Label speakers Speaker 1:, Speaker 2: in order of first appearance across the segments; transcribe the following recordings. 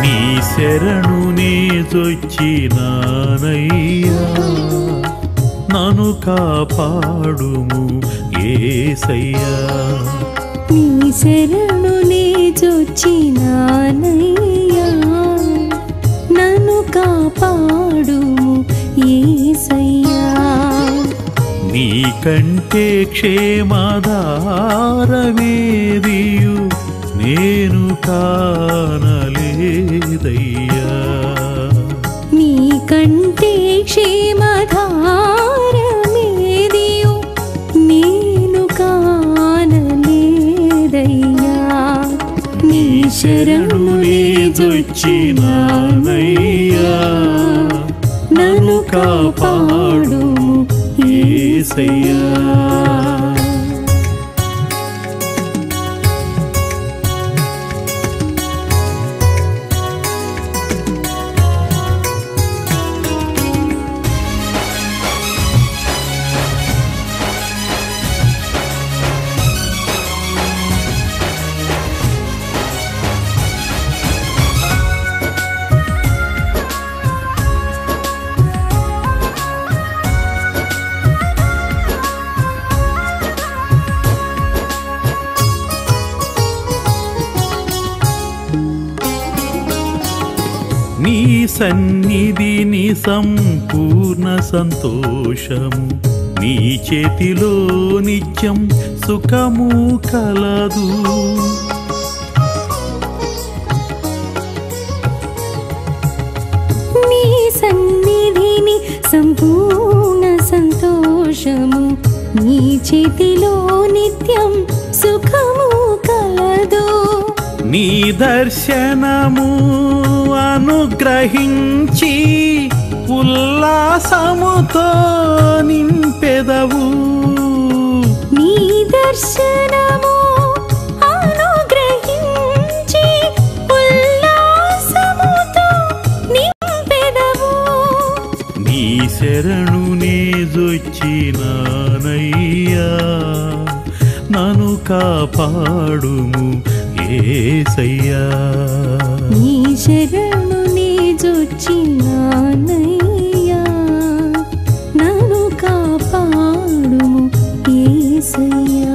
Speaker 1: నీ శరణునే జొచ్చినానయ్యా నన్ను కాపాడుము ఏసయ్యా
Speaker 2: నీ శరణునే చొచ్చినానయ్యా నన్ను కాపాడుము యేసయ్యా
Speaker 1: నీ కంటే క్షేమధారమేదియు నేను కానలేదయ్యా
Speaker 2: నీ కంటే క్షేమధారమేదియు నేను కానలేదయ్యా నీ శరణునే
Speaker 1: చొచ్చినానయ్యా
Speaker 2: నన్ను కాపాడుము
Speaker 1: ఏసయ్యా నీ సన్నిధిని సంపూర్ణ సంతోషము నీ చేతిలో నిత్యం సుఖము కలదు
Speaker 2: నీ సన్నిధిని సంపూర్ణ సంతోషము నీ చేతిలో నిత్యం సుఖము కలదు
Speaker 1: నీ దర్శనము అనుగ్రహించి ఉల్లాసముతో నింపెదవు
Speaker 2: నీ దర్శనము అనుగ్రహించి ఉల్లాసముతో నింపెదవు
Speaker 1: నీ శరణునే జొచ్చినానయ్యా నన్ను కాపాడుము ఏసయ్యా
Speaker 2: నీ శరణుని జొచ్చినానయ్యా నన్ను కాపాడుము యేసయ్యా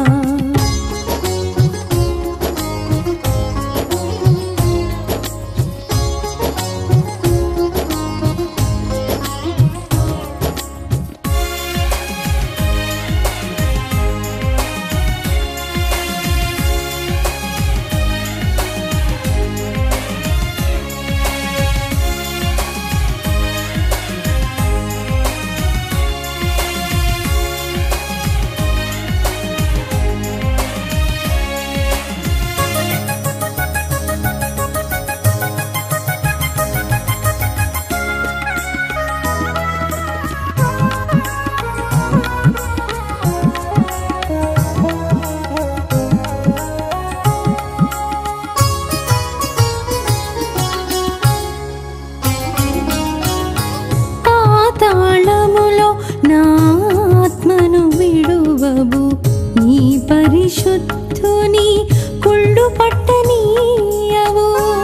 Speaker 2: పాతాళములో నా ఆత్మను విడువవు నీ పరిశుద్ధుని కుళ్ళు పట్టనీయవు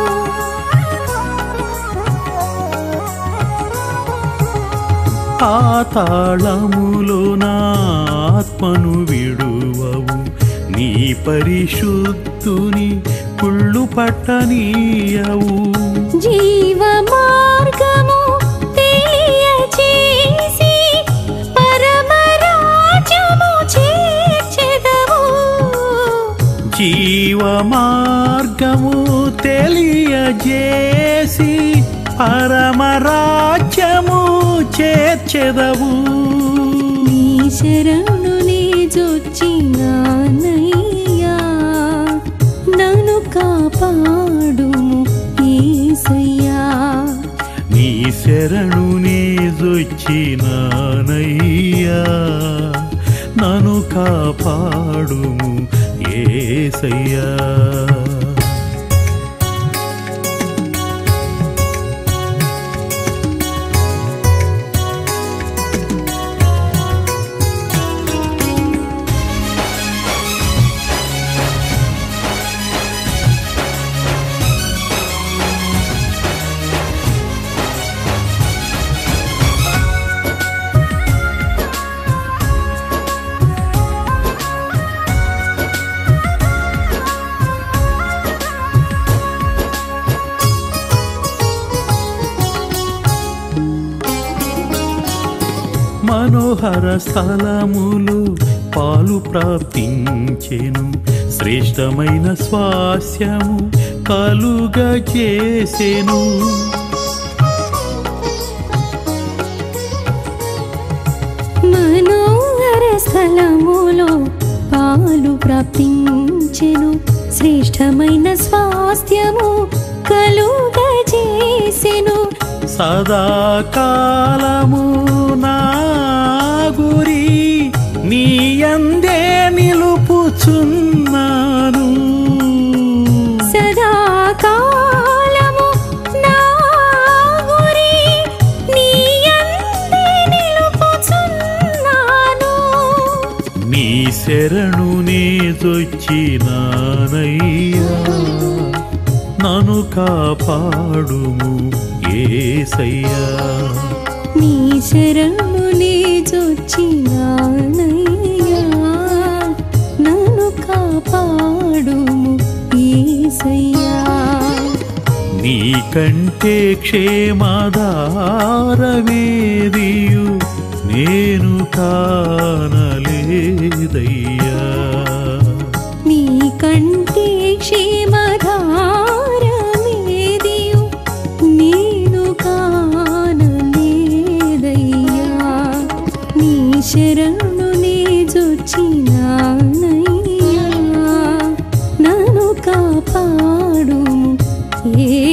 Speaker 1: పాతాళములో నా ఆత్మను విడువవు నీ పరిశుద్ధుని కుళ్ళు పట్టనీయవు
Speaker 2: జీవ మార్గము తెలియచేసి పరమరాజ్యము చేర్చెదవు
Speaker 1: జీవ మార్గము తెలియజేసి పరమరాజ్యము చేర్చెదవు
Speaker 2: నీ శరణుని జొచ్చినానయ్యా నన్ను కాపాడుము యేసయ్యా
Speaker 1: నీ శరణుని జొచ్చినానయ్యా నన్ను కాపాడుము ఏసయ్యా మనోహర స్థలములు పాలు ప్రాప్తించెను శ్రేష్టమైన స్వాస్యము కలుగ చేసెను
Speaker 2: మనోహర స్థలములో పాలు ప్రాప్తించెను శ్రేష్టమైన స్వాస్థ్యము కలుగజేసెను
Speaker 1: సదాకాలము నా గురి నీ అందే నిలుపుచున్నాను
Speaker 2: సదాకాలము నా గురి నీ యందే నిలుపుచున్నాను.
Speaker 1: నీ శరణు నే చొచ్చినానయ్యా నన్ను కాపాడుము ఏసయ్యా
Speaker 2: నీ శరణునే చొచ్చినానయ్యా నన్ను కాపాడుము యేసయ్యా
Speaker 1: నీ కంటే క్షేమధారవేదియు నేను కానలేదయ్యా
Speaker 2: నీ కంటే క్షేమధారమేదియు నేను కానలేదయ్యా నీ శరణునే చొచ్చినానయ్యా నన్ను కాపాడుము